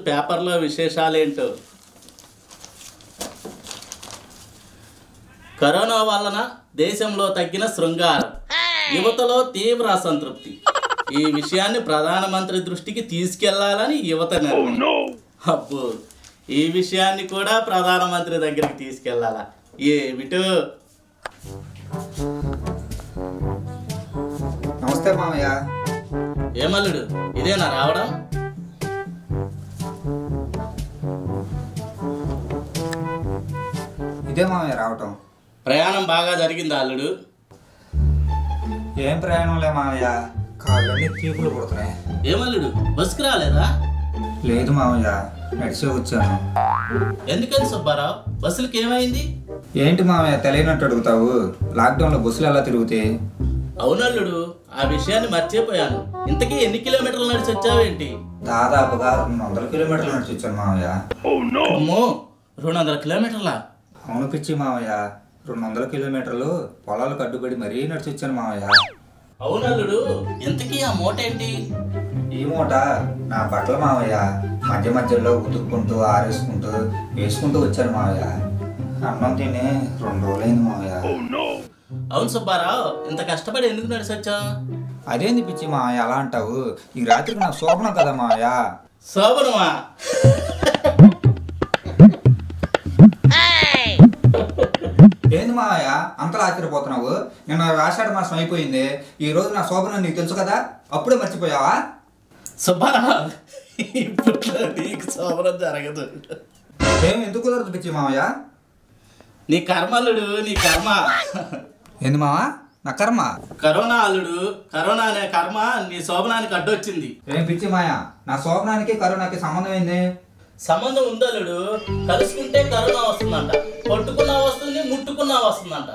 పేపర్లో విశేషాలేంటో కరోనా వలన దేశంలో తగ్గిన శృంగారం యువతలో తీవ్ర అసంతృప్తి ఈ విషయాన్ని ప్రధానమంత్రి దృష్టికి తీసుకెళ్లాలని యువత నిర్ణయం. అబ్బో ఈ విషయాన్ని కూడా ప్రధానమంత్రి దగ్గరికి తీసుకెళ్లాలా ఏమిటో నమస్తే మామయ్య ఏమల్లుడు ఇదేనా రావడం ఇదే మామయ్య రావటం ప్రయాణం బాగా జరిగిందా అల్లుడు ఏం ప్రయాణంలే మామయ్య కాళ్ళన్నీ చీపులు పుడుతున్నాయి ఏమల్లుడు బస్సుకు రాలేదా లేదు మామయ్య నడిచే వచ్చాను ఎందుకని సుబ్బారావు బస్సులకి ఏమైంది ఏంటి మామయ్య తెలియనట్టు అడుగుతావు లాక్డౌన్లో బస్సులు ఎలా తిరుగుతాయి అవునల్లుడు ఆ విషయాన్ని మర్చిపోయాను ఇంతకీ ఎన్ని కిలోమీటర్లు నడిచి వచ్చావేంటి దాదాపుగా రెండు వందల కిలోమీటర్లు నడిచి వచ్చాను మామయ్య అమ్మో రెండు వందల కిలోమీటర్లా అవును పిచ్చి మామయ్య రెండు వందల కిలోమీటర్లు పొలాలకు అడ్డుపడి మరీ నడిచి వచ్చాను మామయ్య అవునల్లుడు ఇంతకీ ఆ మూట ఏంటి ఈ మూట నా బట్టలు మామయ్య మధ్య మధ్యలో ఉతుక్కుంటూ ఆరేసుకుంటూ వేసుకుంటూ వచ్చాను మామయ్య అన్నం తిని రెండు రోజులైంది మామయ్య అవును సుబ్బారావు ఇంత కష్టపడి ఎందుకు నడిచి వచ్చావు అదేంది పిచ్చి మామయ్య అలా అంటావు ఈ రాత్రికి నాకు శోభనం కదా మామయ్య శోభనమా ఏంది మామయ్య అంతలా ఆశ్చర్యపోతున్నావు నిన్న ఆషాఢ మాసం అయిపోయింది ఈ రోజు నా శోభనం నీకు తెలుసు కదా అప్పుడే మర్చిపోయావా సుబ్బారావు ఇప్పట్లో నీకు శోభనం జరగదు ఏం ఎందుకు కుదరదు పిచ్చి మామయ్య నీ కర్మల్లుడు నీ కర్మ ఏంది మామ నా కర్మ కరోనా అల్లుడు కరోనా అనే కర్మ నీ శోభనానికి అడ్డొచ్చింది ఏం పిచ్చి మాయ నా శోభనానికి కరోనాకి సంబంధం ఏంది సంబంధం ఉందల్లుడు కలుసుకుంటే కరోనా వస్తుందంట పట్టుకున్నా వస్తుంది ముట్టుకున్నా వస్తుందంట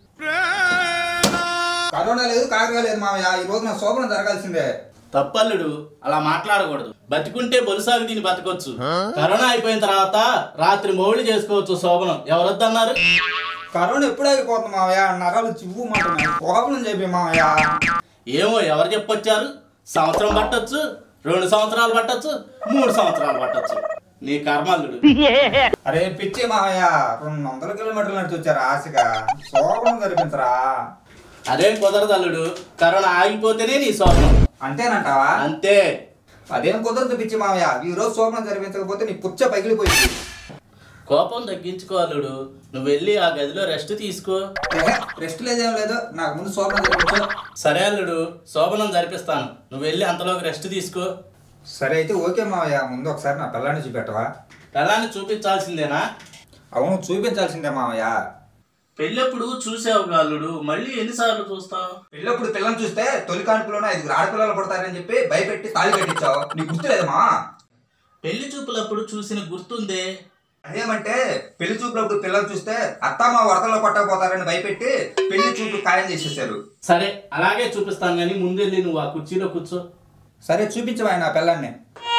కరోనా లేదు కాగా లేదు మామయ్య ఈ రోజు నా శోభనం జరగాల్సిందే తప్పల్లుడు అలా మాట్లాడకూడదు బతికుంటే బొలుసాగు దీన్ని బతకొచ్చు కరోనా అయిపోయిన తర్వాత రాత్రి మౌళ్ళు చేసుకోవచ్చు శోభనం ఎవరొద్దన్నారు కరోనా ఎప్పుడు ఆగిపోతుంది మామయ్య నరాలు చివ్వు మాట్లాడు శోభనం చెప్పి మామయ్య ఏమో ఎవరు చెప్పొచ్చారు సంవత్సరం పట్టొచ్చు రెండు సంవత్సరాలు పట్టొచ్చు మూడు సంవత్సరాలు పట్టొచ్చు నీ కర్మల్లుడు అరే పిచ్చి మామయ్య రెండు వందల కిలోమీటర్లు నడిచి వచ్చారు ఆశగా శోభనం జరిపించరా అదేం కుదరదు అల్లుడు కరోనా ఆగిపోతేనే నీ శోభనం అంతేనంటావా అంతే అదేం కుదరదు పిచ్చి మామయ్య ఈ రోజు శోభనం జరిపించకపోతే నీ పుచ్చ పగిలిపోయింది కోపం తగ్గించుకో అల్లుడు నువ్వు వెళ్ళి ఆ గదిలో రెస్ట్ తీసుకో రెస్ట్ లేదేం లేదు నాకు ముందు శోభనం జరిపించు సరే అల్లుడు శోభనం జరిపిస్తాను నువ్వు వెళ్ళి అంతలోకి రెస్ట్ తీసుకో సరే అయితే ఓకే మామయ్య ముందు ఒకసారి నా పిల్లాన్ని చూపెట్టవా పిల్లాన్ని చూపించాల్సిందేనా అవును చూపించాల్సిందే మామయ్య పెళ్ళెప్పుడు చూసావు అల్లుడు మళ్ళీ ఎన్నిసార్లు చూస్తావు పెళ్ళప్పుడు పిల్లని చూస్తే తొలి కానుపులోనే ఐదుగురు ఆడపిల్లలు పడతారని చెప్పి భయపెట్టి తాళి కట్టించావు నీకు గుర్తులేదమ్మా పెళ్లి చూపులప్పుడు చూసిన గుర్తుందే అదేమంటే పెళ్లి చూపులప్పుడు పిల్లలు చూస్తే అత్తమ్మ వరదల్లో కొట్టకపోతారని భయపెట్టి పెళ్లి చూపులు ఖాయం చేసేసారు సరే అలాగే చూపిస్తాను కానీ ముందు వెళ్ళి నువ్వు ఆ కుర్చీలో కూర్చో సరే చూపించవా నా పిల్లల్ని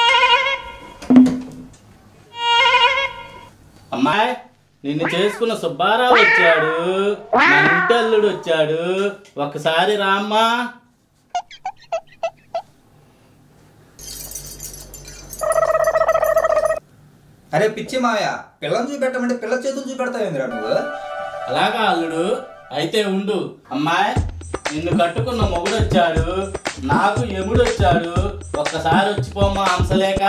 అమ్మాయి నిన్ను చేసుకున్న సుబ్బారావు వచ్చాడు నా ఇంటి అల్లుడు వచ్చాడు ఒకసారి రామ్మా అరే పిచ్చి మావయ్య పిల్లని చూపెట్టమంటే పిల్ల చేతులు చూపెడతావేంద్రా నువ్వు అలాగా అల్లుడు అయితే ఉండు అమ్మాయి నిన్ను కట్టుకున్న మొగుడు వచ్చాడు నాకు ఎముడు వచ్చాడు ఒక్కసారి వచ్చిపోమ్మా హంసలేక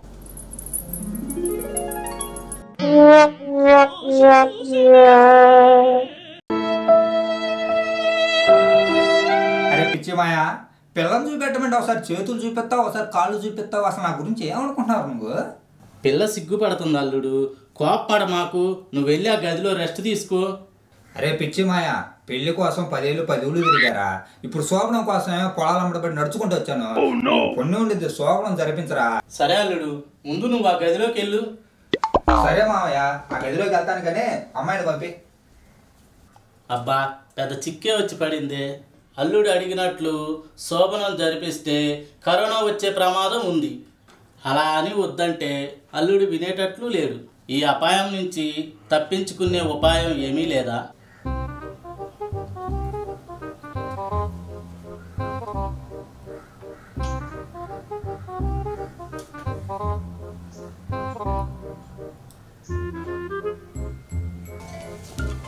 అరే పిచ్చి మాయ పిల్లని చూపెట్టమంటే ఒకసారి చేతులు చూపిస్తావు ఒకసారి కాళ్ళు చూపిస్తావు అసలు నా గురించి ఏమనుకుంటున్నారు నువ్వు పిల్ల సిగ్గుపడుతుంది అల్లుడు కోప్పడ మాకు నువ్వు వెళ్ళి ఆ గదిలో రెస్ట్ తీసుకో అరే పిచ్చి మాయ పెళ్లి కోసం పదేళ్ళు పది ఊళ్ళు తిరిగారా ఇప్పుడు శోభనం కోసమే పొలాలు అమ్మడబడి నడుచుకుంటూ వచ్చాను కొన్ని ఉండిద్ది శోభనం జరిపించరా సరే అల్లుడు ముందు నువ్వు ఆ గదిలోకి వెళ్ళు సరే మామయ్య ఆ గదిలోకి వెళ్తాను కానీ అమ్మాయిని పంపి అబ్బా పెద్ద చిక్కే వచ్చి పడింది అల్లుడు అడిగినట్లు శోభనం జరిపిస్తే కరోనా వచ్చే ప్రమాదం ఉంది అలా అని వద్దంటే అల్లుడు వినేటట్లు లేడు ఈ అపాయం నుంచి తప్పించుకునే ఉపాయం ఏమీ లేదా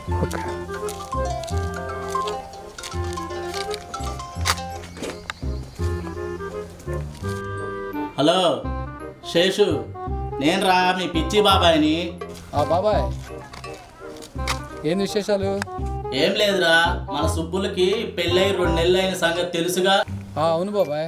హలో శేషు నేను రా మీ పిచ్చి బాబాయిని ఆ బాబాయ్ ఏంది విశేషాలు ఏం లేదురా మన సుబ్బులకి పెళ్ళై రెండు నెలలు అయిన సంగతి తెలుసుగా ఆ, అవును బాబాయ్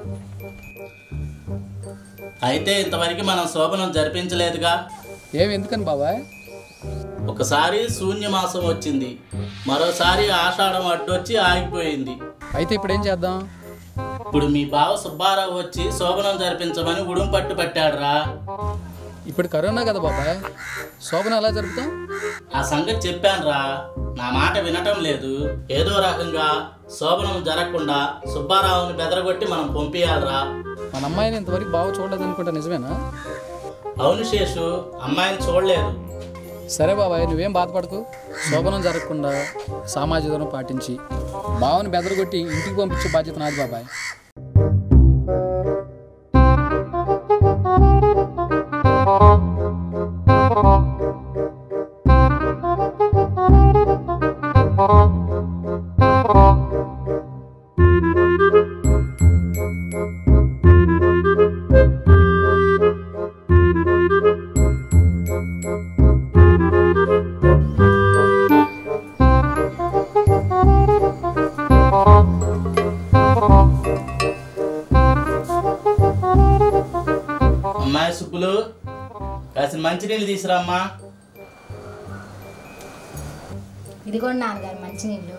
అయితే ఇంతవరకు మనం శోభనం జరిపించలేదుగా ఏం ఎందుకని బాబాయ్ ఒకసారి శూన్యమాసం వచ్చింది మరోసారి ఆషాఢం అడ్డొచ్చి ఆగిపోయింది అయితే ఇప్పుడు ఏం చేద్దాం ఇప్పుడు మీ బావ సుబ్బారావు వచ్చి శోభనం జరిపించమని ఉడుం పట్టు పట్టాడురా ఇప్పుడు కరోనా కదా బాబాయ్ శోభన ఎలా జరుపుతాం ఆ సంగతి చెప్పానురా నా మాట వినటం లేదు ఏదో రకంగా శోభనం జరగకుండా సుబ్బారావుని బెదరగొట్టి మనం పంపించాలిరా మన అమ్మాయిని ఇంతవరకు బాగా చూడలేదు అనుకుంటా నిజమేనా అవును శేషు అమ్మాయిని చూడలేదు సరే బాబాయ్ నువ్వేం బాధపడకు శోభనం జరగకుండా సామాజిక దూరం పాటించి బావని బెదరగొట్టి ఇంటికి పంపించే బాధ్యత నాది బాబాయ్ అమ్మాయి సుబ్బులు కాసిన మంచినీళ్ళు తీసురామ్మా ఇదిగోండి నాన్నగారు మంచినీళ్ళు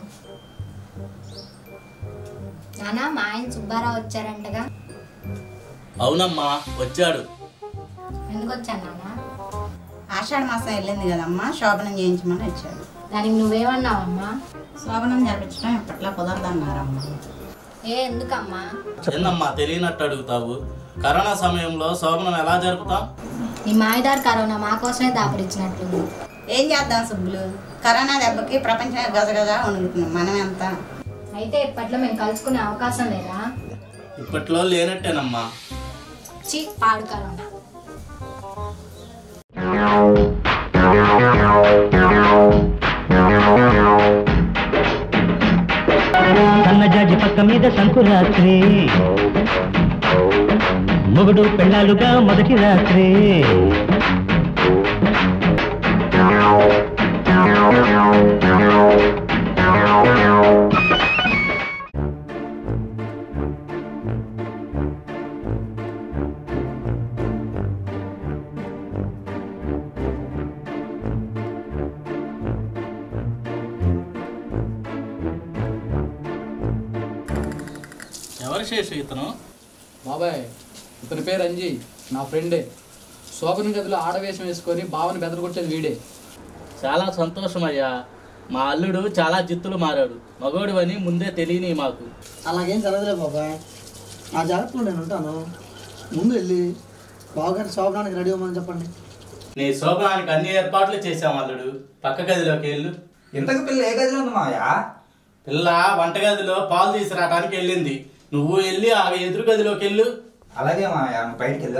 నాన్న మా ఆయన సుబ్బారావు వచ్చారంటగా అవునమ్మా వచ్చాడు ఎందుకు వచ్చాను నాన్న ఆషాఢ మాసం వెళ్ళింది కదమ్మా శోభనం చేయించమని వచ్చాడు దానికి నువ్వేమన్నావమ్మా శోభనం జరిపించడం ఇప్పట్లో కుదరదన్నారమ్మా ఏ ఎందుకమ్మా ఏందమ్మా తెలియనట్టు అడుగుతావు కరోనా సమయంలో శోభనం ఎలా జరుపుతాం ఈ మాయదారు కరోనా మా కోసమే దాపురించినట్లుంది ఏం చేద్దాం సుబ్బులు కరోనా దెబ్బకి ప్రపంచమే గజగజ వణుకుతుంది మనం ఎంత అయితే ఇప్పట్లో మేము కలుసుకునే అవకాశం లేదా ఇప్పట్లో లేనట్టేనమ్మా చీ పాడు కరోనా సన్నజాజి పక్క మీద సంకురాత్రి మొగుడు పెళ్ళాలుగా మొదటి రాత్రి ఎవరు శేషు ఇతను బాబాయ్ ఇతని పేరు అంజీ నా ఫ్రెండే శోభన గదిలో ఆడవేషం వేసుకొని బావని బెదరగొట్టేది వీడే చాలా సంతోషం అయ్యా మా అల్లుడు చాలా జిత్తులు మారాడు మగోడు అని ముందే తెలియని మాకు అలాగేం జరగదులే బాబాయ్ నా జాగ్రత్తలో నేను ఉంటాను ముందు వెళ్ళి బావగారి శోభనానికి రెడీ అవ్వమని చెప్పండి నీ శోభనానికి అన్ని ఏర్పాట్లు చేశాం అల్లుడు పక్క గదిలోకి వెళ్ళు ఇంతకు పిల్ల ఏ గదిలో ఉంది మావయ్య పిల్ల వంటగదిలో పాలు తీసుకురావడానికి వెళ్ళింది నువ్వు వెళ్ళి ఆ ఎదురు గదిలోకి వెళ్ళు అలాగే మావయ్య నువ్వు బయటికి వెళ్ళు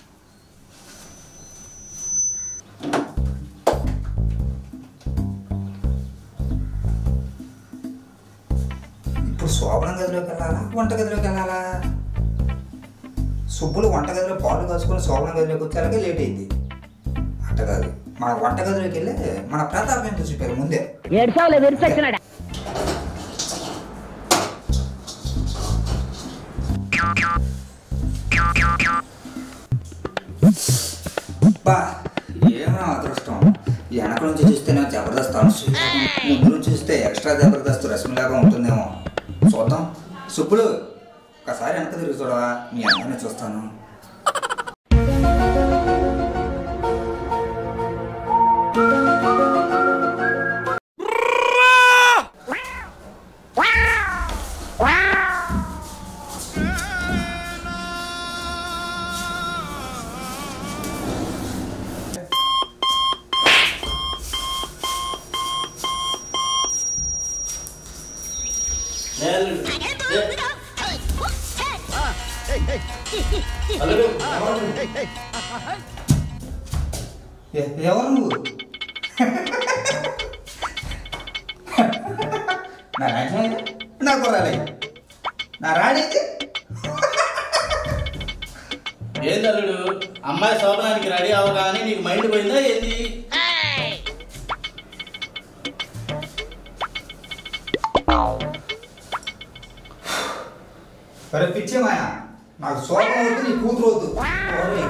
ఇప్పుడు శోభనం గదిలోకి వెళ్ళాలా వంట గదిలోకి వెళ్ళాలా సుబ్బులు వంట గదిలో పాలు కాసుకొని శోభనం గదిలోకి వచ్చేలాగే లేట్ అయింది అట్ట కాదు మన వంట గదిలోకి వెళ్ళి మన ప్రతాప్ ఎంత చూపారు ముందే బా ఏమో అదృష్టం వెనక నుంచి చూస్తేనే జబర్దస్త్ అనుసు ముందు నుంచి చూస్తే ఎక్స్ట్రా జబర్దస్త్ రశ్మిలాగా ఉంటుందేమో చూద్దాం సుబ్బులు ఒకసారి వెనక తిరిగి చూడవా మీ అమ్మాయిని చూస్తాను లే అల్లుడు. లే. అల్లుడు, ఎ- ఎవరు నువ్వు నా రాజ్యం నా కుర్రాలి నా రాణిది ఏంది అల్లుడు అమ్మాయి శోభనానికి రెడీ అవగానే నీకు మైండ్ పోయిందా ఏంది సరే పిచ్చే మాయ నాకు శోభం వద్దు నీ కూతురు వద్దు ఓరే.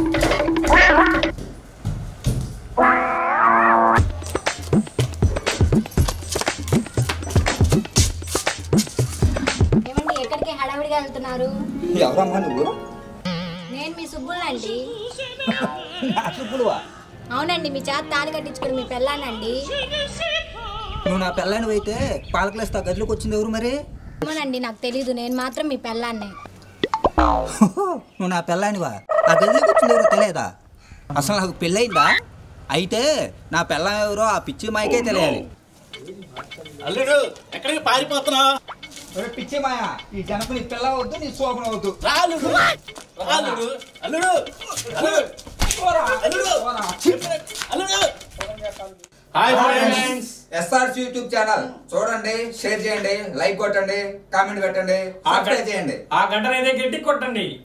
ఏమండి ఎక్కడికి హడావిడిగా వెళ్తున్నారు ఎవరమ్మా నువ్వు నేను మీ సుబ్బులండి నా సుబ్బులువా అవునండి మీ చేత తాళి కట్టించుకుని మీ పెళ్ళానండి నువ్వు నా పెళ్ళాని అయితే పాలకలేస్తా గదిలోకి వచ్చింది ఎవరు మరి ఏమోనండి నాకు తెలీదు నేను మాత్రం మీ పెళ్ళాన్నే నువ్వు నా పెళ్ళానివా ఆ గదిలోకి వచ్చింది ఎవరో తెలియదా అసలు నాకు పెళ్ళయిందా అయితే నా పెళ్ళం ఎవరో ఆ పిచ్చి మాయకే తెలియాలి అల్లుడు ఎక్కడికి పారిపోతున్నావు పిచ్చి మాయ ఈ జనకు నీ పిల్ల వద్దు నీ శోభన వద్దు రాలుడు రాలుడు అల్లుడు అల్లుడు అల్లుడు అల్లుడు hi friends SRS YouTube channel చూడండి షేర్ చేయండి లైక్ కొట్టండి కామెంట్ పెట్టండి సబ్స్క్రైబ్ చేయండి ఆ గంటనైతే గట్టి కొట్టండి